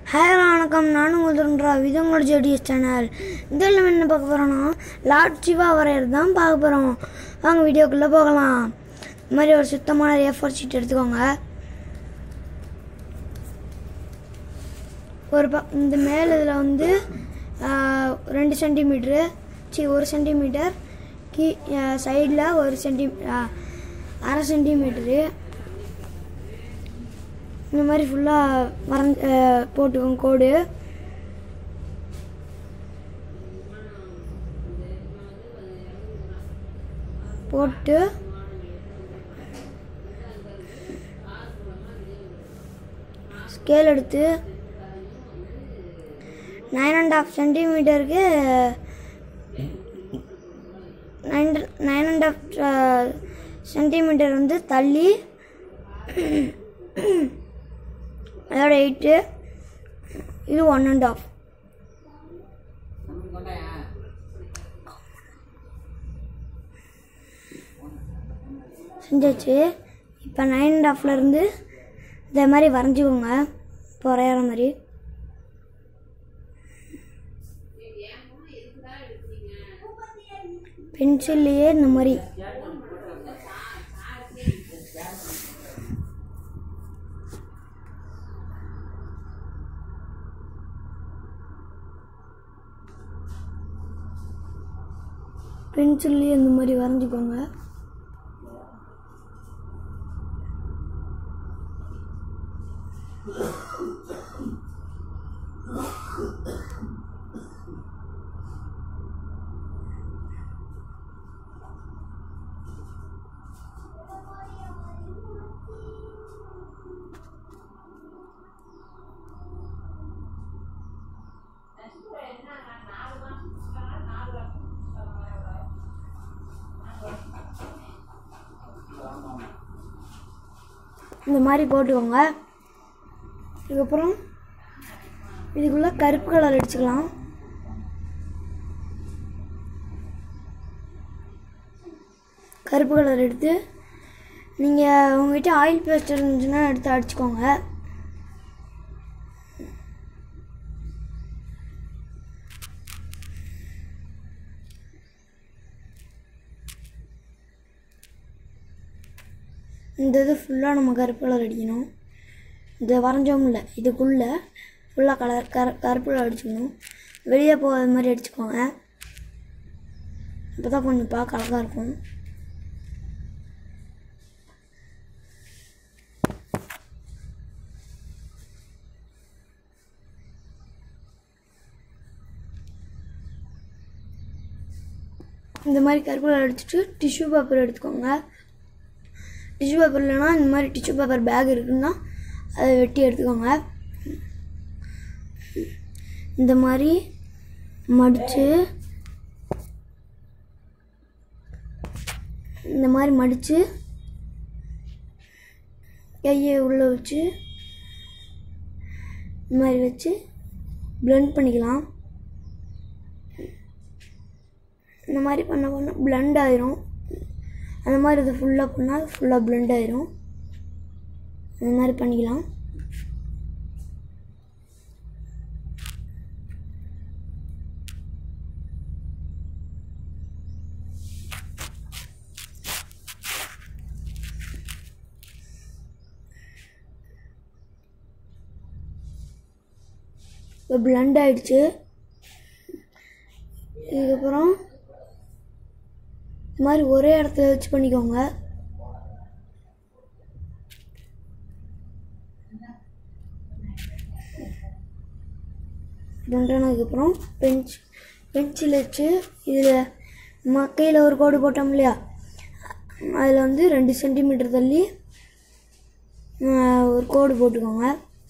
hi வணக்கம் நானும் முதல்ன்றா இது உங்களோட ஜேடிஎஸ் சேனல் இதில் நம்ம என்ன பார்க்க போகிறோன்னா லார்ட் சிவா வரையறது தான் பார்க்க போகிறோம் வாங்க வீடியோக்குள்ளே போகலாம் இந்த மாதிரி ஒரு சுத்தமான ஏஃபோர் ஷீட் எடுத்துக்கோங்க ஒரு ப இந்த மேல் இதில் வந்து ஆஹ், ரெண்டு சென்டிமீட்ரு சி ஒரு சென்டிமீட்டர் கீ சைடில் ஒரு சென்டி ஆஹ், அரை சென்டிமீட்டரு இந்த மாதிரி ஃபுல்லாக வரைஞ்சி போட்டுக்கோங்க கோடு போட்டு ஸ்கேல் எடுத்து நைன் அண்ட் ஆஃப் சென்டிமீட்டருக்கு nine nine and half centimetre வந்து தள்ளி அதோட எயிட்டு இது ஒன் அண்ட் ஆஃப் செஞ்சாச்சு இப்போ நைன் அண்ட் ஆஃப்லேருந்து இந்த மாதிரி வரைஞ்சிக்கோங்க இப்போ வரைகிற மாதிரி பென்சில்லையே இந்த மாதிரி பென்சில்லையே இந்த மாதிரி வரைஞ்சிக்கோங்க இந்த மாதிரி போட்டுக்கோங்க இதுக்கப்புறம் இதுக்குள்ளே கருப்பு கலர் அடிச்சுக்கலாம் கருப்பு கலர் எடுத்து நீங்கள் உங்ககிட்ட ஆயில் பேஸ்ட் இருந்துச்சுன்னா எடுத்து அடிச்சுக்கோங்க இந்த இது ஃபுல்லாக நம்ம கருப்பு கலர் அடிக்கணும் இந்த வரைஞ்சோம் இல்லை இதுக்குள்ளே ஃபுல்லாக கலர் கர கருப்பு கலர் அடிச்சுக்கணும் வெளியே போகாத மாதிரி அடிச்சுக்கோங்க அப்போ தான் கொஞ்சம் பார்க்க அழகாக இருக்கும் இந்த மாதிரி கருப்பு கலர் அடிச்சுட்டு டிஷ்யூ பேப்பர் எடுத்துக்கோங்க டிஷ்யூ பேப்பர் இல்லைன்னா இந்த மாதிரி டிஷ்யூ பேப்பர் பேக் இருக்குன்னா அதை வெட்டி எடுத்துக்கோங்க இந்த மாதிரி மடித்து இந்த மாதிரி மடித்து கையை உள்ளே வச்சு இந்த மாதிரி வச்சு blend பண்ணிக்கலாம் இந்த மாதிரி பண்ண பண்ண blend ஆயிரும் அந்த மாதிரி இது ஃபுல்லாக பண்ணால் ஃபுல்லாக blend ஆயிரும் அந்த மாதிரி பண்ணிக்கலாம் இப்போ blend ஆயிடுச்சு இதுக்கப்புறம் இந்த மாதிரி ஒரே இடத்துல வச்சு பண்ணிக்கோங்க பண்ணுறதுக்கப்புறம் பென்ச் பென்சில் வச்சு இதில் மக்கையில் ஒரு கோடு போட்டோம் இல்லையா அதில் வந்து ரெண்டு சென்டிமீட்டர் தள்ளி ஆஹ், ஒரு கோடு போட்டுக்கோங்க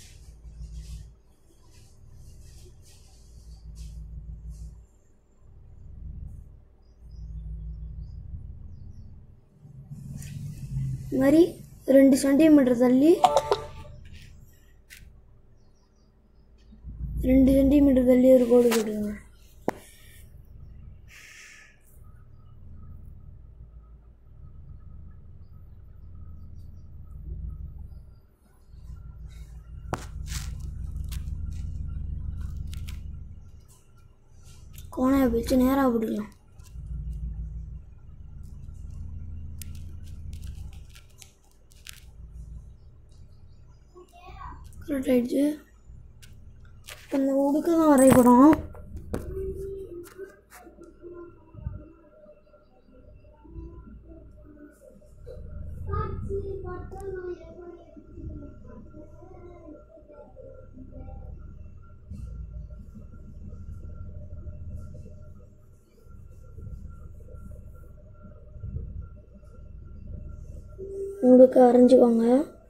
இந்த மாதிரி ரெண்டு சென்டிமீட்டர் தள்ளி ரெண்டு சென்டிமீட்டர் தள்ளி ஒரு கோடு போட்டுக்கோங்க கோணையை பிடிச்சி நேராக பிடிக்கலாம் கரெக்ட் ஆயிடுச்சு இப்போ இந்த உடுக்க தான் வரைபடம் உடுக்க வரைஞ்சிக்கோங்க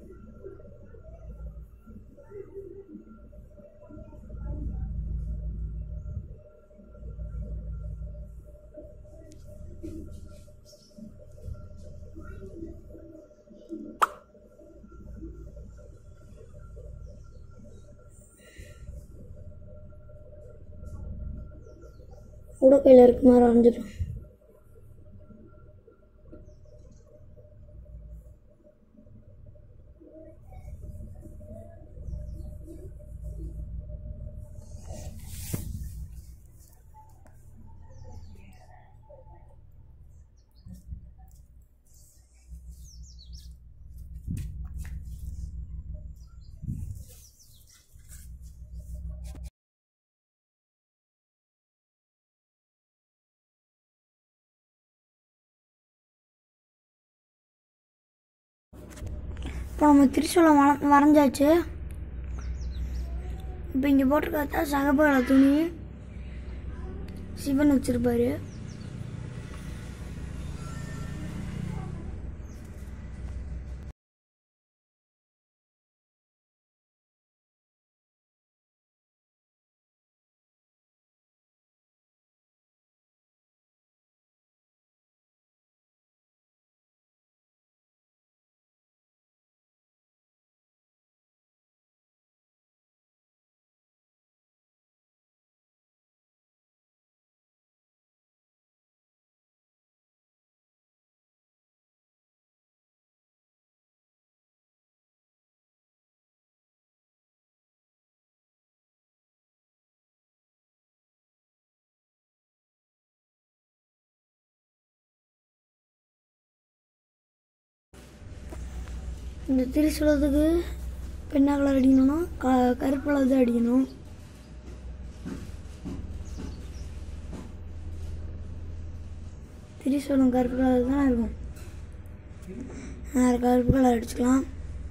உடுக்கையில் இருக்க மாதிரி வரைஞ்சிடும் இப்போ நம்ம திரிசூலம் வர வரைஞ்சாச்சு இப்போ இங்கே போட்டிருக்கா சகபல துணி சிவன் வச்சிருப்பாரு இந்த திரிசூலத்துக்கு இப்போ என்ன கலர் அடிக்கணும்னா க கருப்பு கலர் தான் அடிக்கணும் திரிசூலம் கருப்பு கலர் தான் இருக்கும் வேறு கருப்பு கலர் அடிச்சுக்கலாம்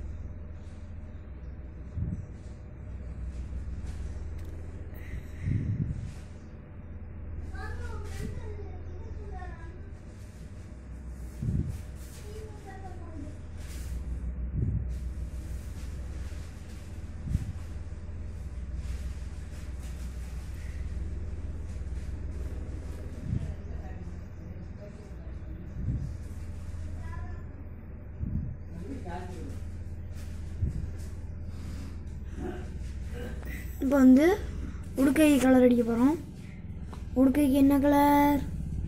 இப்போ வந்து உடுக்கை கலர் அடிக்க போகிறோம் உடுக்கைக்கு என்ன colour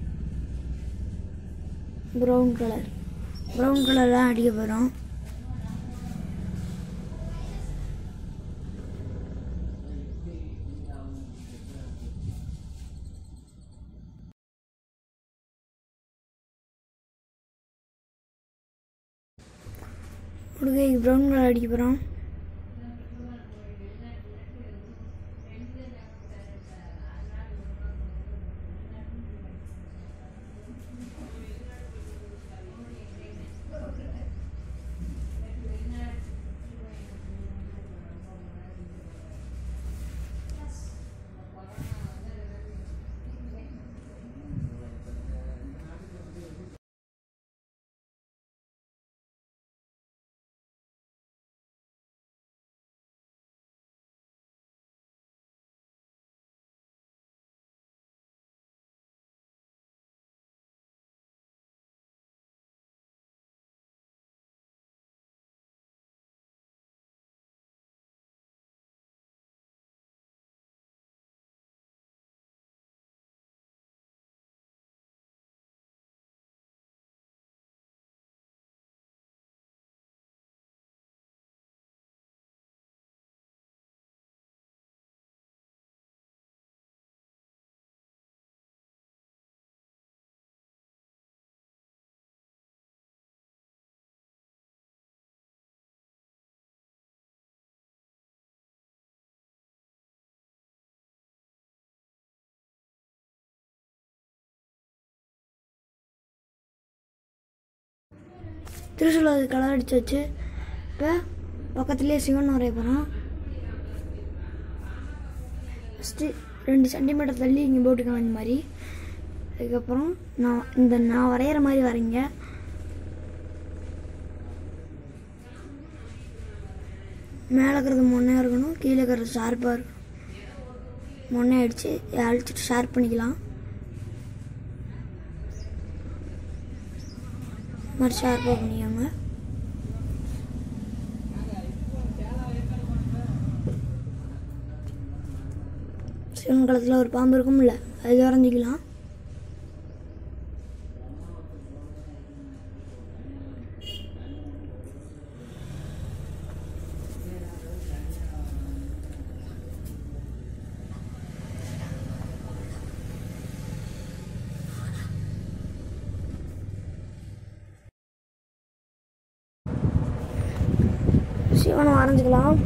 brown colour brown colour தான் அடிக்க போகிறோம் உடுக்கைக்கு ப்ரௌன் கலர் அடிக்க போகிறோம் திருசூல கலர் அடிச்சு வச்சு இப்போ பக்கத்துலேயே சிவன் வரைய போகிறோம் ஃபஸ்ட்டு ரெண்டு சென்டிமீட்டர் தள்ளி இங்கே போட்டுக்கலாம் இந்த மாதிரி அதுக்கப்புறம் நான் இந்த நான் வரைகிற மாதிரி வரைங்க மேலே இருக்கிறது மொன்னையாக இருக்கணும் கீழே இருக்கிறது ஷார்ப்பாக இருக்கணும் மொன்னை அடித்து அழிச்சிட்டு ஷார்ப் பண்ணிக்கலாம் இந்த மாதிரி ஷார்ப்பாக பண்ணிக்கோங்க சிவன் காலத்தில் ஒரு பாம்பு இருக்கும்ல அது வரைஞ்சிக்கலாம் சிவனை வரைஞ்சிக்கலாம்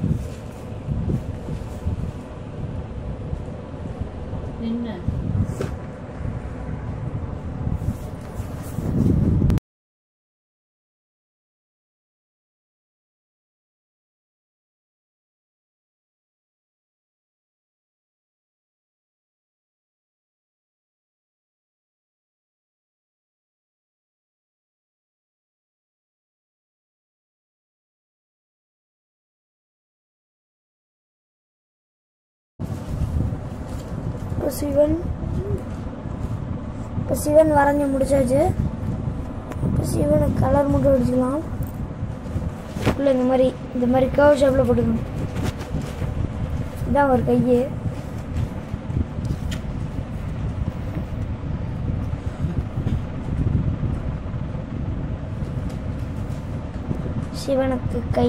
என்ன இப்போ சிவன் இப்போ சிவன் வரைஞ்சி முடிச்சாச்சு இப்போ சிவனுக்கு கலர் மட்டும் அடிச்சுக்கலாம் உள்ள இந்த மாதிரி இந்த மாதிரி கர்வ் ஷேப்பில் போட்டுக்கணும் இதான் ஒரு கையே சிவனுக்கு கை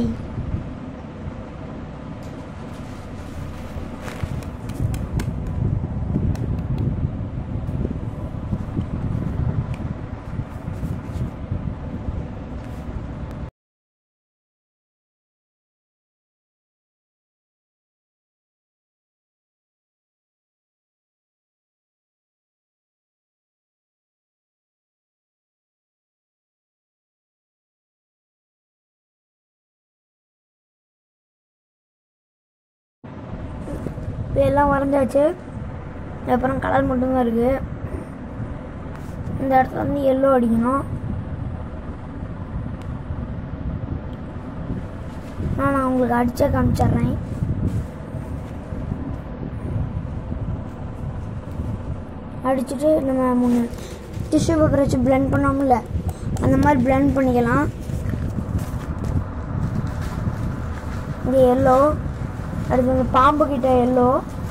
இப்போ எல்லாம் வரைஞ்சாச்சு அப்புறம் கலர் மட்டும்தான் இருக்குது இந்த இடத்துல வந்து எல்லோ அடிக்கணும் நான் நான் உங்களுக்கு அடிச்சே காமிச்சிட்றேன் அடிச்சுட்டு நம்ம முன்ன டிஷ்யூ பேப்பர் வச்சு blend பண்ணோம்ல அந்த மாதிரி blend பண்ணிக்கலாம் இங்கே எல்லோ அடுத்து அந்த பாம்பு கிட்ட எல்லோ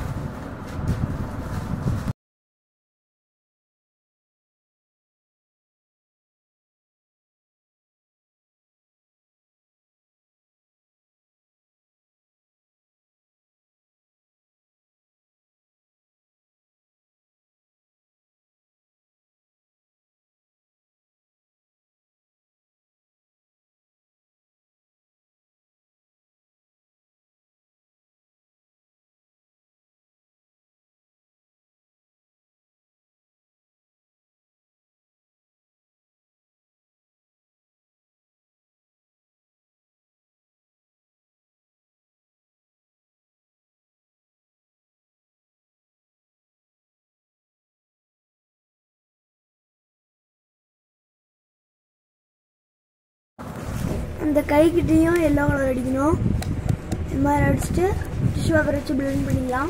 அந்த கைக்கிட்டேயும் எல்லோ கலர் அடிக்கணும் இந்த மாதிரி அடிச்சுட்டு டிஷ்யூ பேப்பர் வச்சு blend பண்ணிக்கலாம்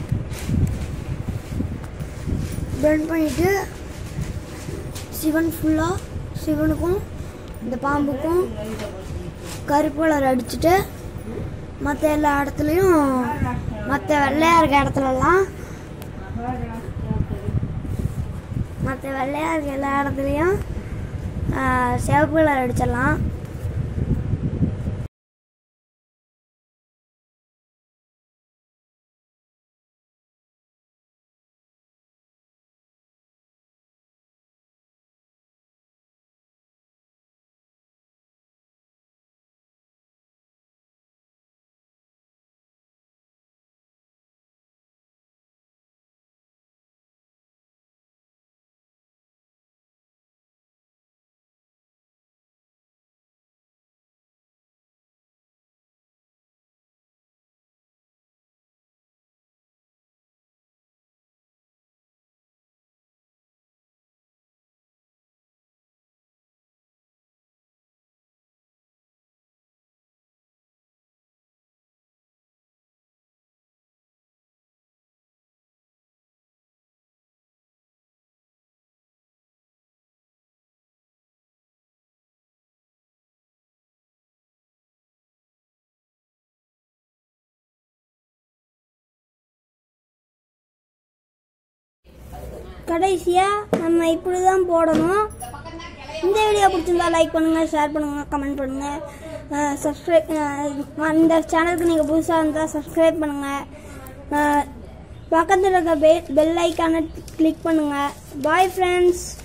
blend பண்ணிவிட்டு சிவன் ஃபுல்லாக சிவனுக்கும் இந்த பாம்புக்கும் கருப்பு கலர் அடிச்சுட்டு மற்ற எல்லா இடத்துலையும் மற்ற வெள்ளையாக இருக்க இடத்துலலாம் மற்ற வெள்ளையாக இருக்க எல்லா இடத்துலையும் ஆஹ், சிவப்பு கலர் அடிச்சிடலாம் கடைசியாக நம்ம இப்படி தான் போடணும் இந்த வீடியோ பிடிச்சிருந்தா லைக் பண்ணுங்கள் ஷேர் பண்ணுங்கள் கமெண்ட் பண்ணுங்கள் சப்ஸ்கிரைப் இந்த சேனலுக்கு நீங்கள் புதுசாக இருந்தால் சப்ஸ்கிரைப் பண்ணுங்கள் பக்கத்தில் இருக்க பெல் பெல் ஐக்கானை கிளிக் பண்ணுங்கள் பாய் ஃப்ரெண்ட்ஸ்